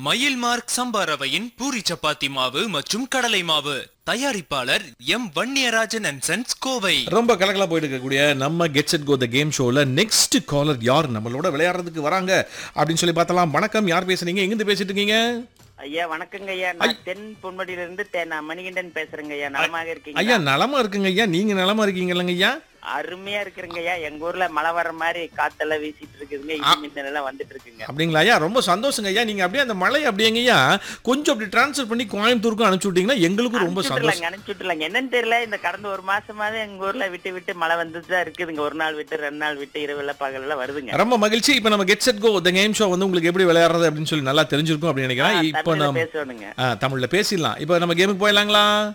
மயில் மார்க் சம்பா ரவையின் பூரி சப்பாத்தி மாவு மற்றும் கடலை மாவு தயாரிப்பாளர் M Vanniyarajan and sons Kovai ரொம்ப கலக்கலா போயிட்டு இருக்கக்கூடிய நம்ம gets it go the game ஷோல நெக்ஸ்ட் காலர் யார் நம்மளோட விளையாடுறதுக்கு வராங்க அப்படின்னு சொல்லி பார்த்தலாம் வணக்கம் யார் பேசுறீங்க எங்கிருந்து பேசிட்டு இருக்கீங்க ஐயா வணக்கங்க ஐயா நான் தென் பொன்முடியில இருந்து தே- நான் மணிகண்டன் பேசுறேங்க ஐயா நலமாக இருக்கீங்க ஐயா நலமா இருக்குங்க ஐயா நீங்க நலமா இருக்கீங்க இல்லைங்க ஐயா அருமையா இருக்கிறேங்க ஐயா எங்க ஊர்ல மழை வர மாதிரி காத்தெல்லாம் வீசிட்டு இருக்குதுங்க இடி மின்னல் எல்லாம் வந்துட்டு இருக்குங்க அப்படிங்களா ஐயா ரொம்ப சந்தோஷங்க ஐயா நீங்க அப்படியே அந்த மலை அப்படியேங்க ஐயா கொஞ்சம் அப்படி டிரான்ஸ்ஃபர் பண்ணி கோயம்புத்தூருக்கும் அனுப்பிச்சு விட்டீங்கன்னா எங்களுக்கும் ரொம்ப சந்தோஷம் அனுப்பிச்சுட்டுலாங்க அனுப்பிச்சுட்டுலாங்க என்னன்னு தெரியல இந்த கடந்த ஒரு மாசமாவது எங்க ஊர்ல விட்டு விட்டு மழை வந்துட்டு தான் இருக்குதுங்க ஒரு நாள் விட்டு ரெண்டு நாள் விட்டு இரவுல பகல்ல வருதுங்க ரொம்ப மகிழ்ச்சி இப்போ நம்ம get set go the game show வந்து உங்களுக்கு எப்படி விளையாடுறது அப்படின்னு சொல்லி நல்லா தெரிஞ்சிருக்கும் அப்படின்னு நினைக்கிறேன் இப்போ தமிழ்ல நம்ம பேசணுங்க ஆ, தமிழ்ல பேசிடலாம் இப்போ நம்ம கேமுக்கு போயிடலாங்களா